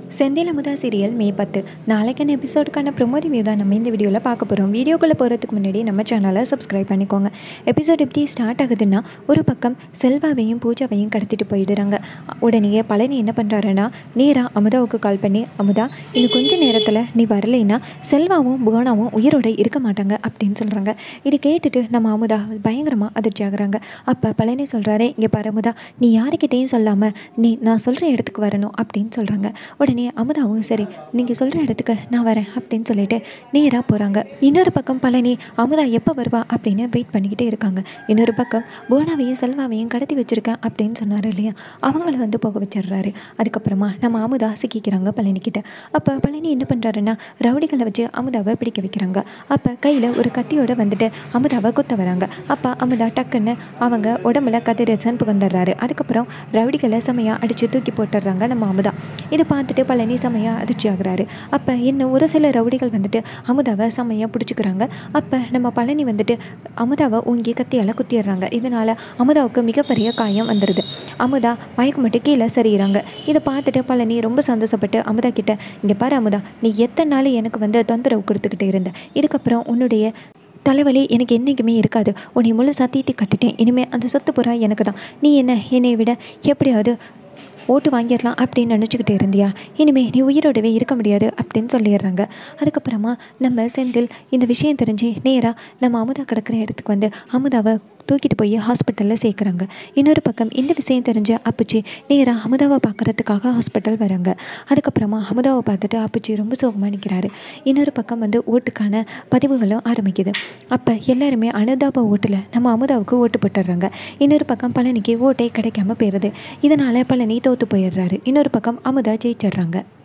Senthil Amudha serial மே பத்து நாளைக்கான எபிசோடுக்கான promo review தான் நம்ம இந்த வீடியோவில் பார்க்க போகிறோம் வீடியோக்குள்ளே போகிறதுக்கு முன்னாடி நம்ம சேனலை சப்ஸ்கிரைப் பண்ணிக்கோங்க எபிசோட் எப்படி ஸ்டார்ட் ஆகுதுன்னா ஒரு பக்கம் செல்வாவையும் பூஜாவையும் கடத்திட்டு போயிடுறாங்க உடனே பழனி என்ன பண்ணுறாருன்னா நேராக அமுதாவுக்கு கால் பண்ணி அமுதா இன்னும் கொஞ்ச நேரத்தில் நீ வரலைன்னா செல்வாவும் புவனாவும் உயிரோட இருக்க மாட்டாங்க அப்படின்னு சொல்கிறாங்க இது கேட்டுட்டு நம்ம அமுதா பயங்கரமாக அதிர்ச்சி ஆகுறாங்க அப்போ பழனி சொல்கிறாரு இங்கே பாரு அமுதா நீ யாருக்கிட்டேயும் சொல்லாமல் நீ நான் சொல்கிற இடத்துக்கு வரணும் அப்படின்னு சொல்கிறாங்க உடனே அமுதாவும் சரி நீங்கள் சொல்கிற இடத்துக்கு நான் வரேன் அப்படின்னு சொல்லிட்டு நேராக போகிறாங்க இன்னொரு பக்கம் பழனி அமுதா எப்போ வருவா அப்படின்னு வெயிட் பண்ணிக்கிட்டே இருக்காங்க இன்னொரு பக்கம் புவனாவையும் செல்வாவையும் கடத்தி வச்சிருக்கேன் அப்படின்னு சொன்னார் இல்லையா அவங்கள வந்து போக வச்சிடுறாரு அதுக்கப்புறமா நம்ம அமுதா சிக்கிக்கிறாங்க பழனிக்கிட்ட அப்போ பழனி என்ன பண்ணுறாருன்னா ரவுடிகளை வச்சு அமுதாவை பிடிக்க வைக்கிறாங்க அப்போ கையில் ஒரு கத்தியோட வந்துட்டு அமுதாவை குத்த வராங்க அப்போ அமுதா டக்குன்னு அவங்க உடம்புல கதிரேசன் புகந்துடுறாரு அதுக்கப்புறம் ரவுடிகளை செமையாக அடித்து தூக்கி போட்டுடுறாங்க நம்ம அமுதா இதை பார்த்துட்டு பழனி செமையாக அதிர்ச்சி ஆகுறாரு அப்போ இன்னும் ஒரு சில ரவுடிகள் வந்துட்டு அமுதாவை செமையாக பிடிச்சிக்கிறாங்க அப்போ நம்ம பழனி வந்துட்டு அமுதாவை ஊங்கி கத்தியால் குத்திடுறாங்க இதனால் அமுதாவுக்கு மிகப்பெரிய காயம் வந்துடுது அமுதா மயக்கமட்டு கீழே சரியிறாங்க இதை பார்த்துட்டு பழனி ரொம்ப சந்தோஷப்பட்டு அமுதா கிட்ட இங்கே பாரு அமுதா நீ எத்தனை நாள் எனக்கு வந்து தொந்தரவு கொடுத்துக்கிட்டு இருந்த இதுக்கப்புறம் உன்னுடைய தலைவலி எனக்கு என்றைக்குமே இருக்காது உன்னை முழு சத்தியத்தை கட்டிட்டேன் இனிமேல் அந்த சொத்து புறா எனக்கு தான் நீ என்ன என்னை விட எப்படியாவது ஓட்டு வாங்கிடலாம் அப்படின்னு நினச்சிக்கிட்டு இருந்தியா இனிமேல் நீ உயிரோடவே இருக்க முடியாது அப்படின்னு சொல்லிடுறாங்க அதுக்கப்புறமா நம்ம செந்தில் இந்த விஷயம் தெரிஞ்சு நேராக நம்ம அமுதா கிடக்கிற இடத்துக்கு வந்து அமுதாவை தூக்கிட்டு போய் ஹாஸ்பிட்டலில் சேர்க்குறாங்க இன்னொரு பக்கம் இந்த விஷயம் தெரிஞ்ச அப்புச்சி நேராக அமுதாவை பார்க்குறதுக்காக ஹாஸ்பிட்டல் வராங்க அதுக்கப்புறமா அமுதாவை பார்த்துட்டு அப்புச்சி ரொம்ப சோகமாக நிற்கிறாரு இன்னொரு பக்கம் வந்து ஓட்டுக்கான பதிவுகளும் ஆரம்பிக்குது அப்போ எல்லாருமே அனுதாப ஓட்டில் நம்ம அமுதாவுக்கு ஓட்டு போட்டுடுறாங்க இன்னொரு பக்கம் பழனிக்கு ஓட்டே கிடைக்காம போயிடுது இதனால் பழனி தோற்று போயிடுறாரு இன்னொரு பக்கம் அமுதா ஜெயிச்சிடுறாங்க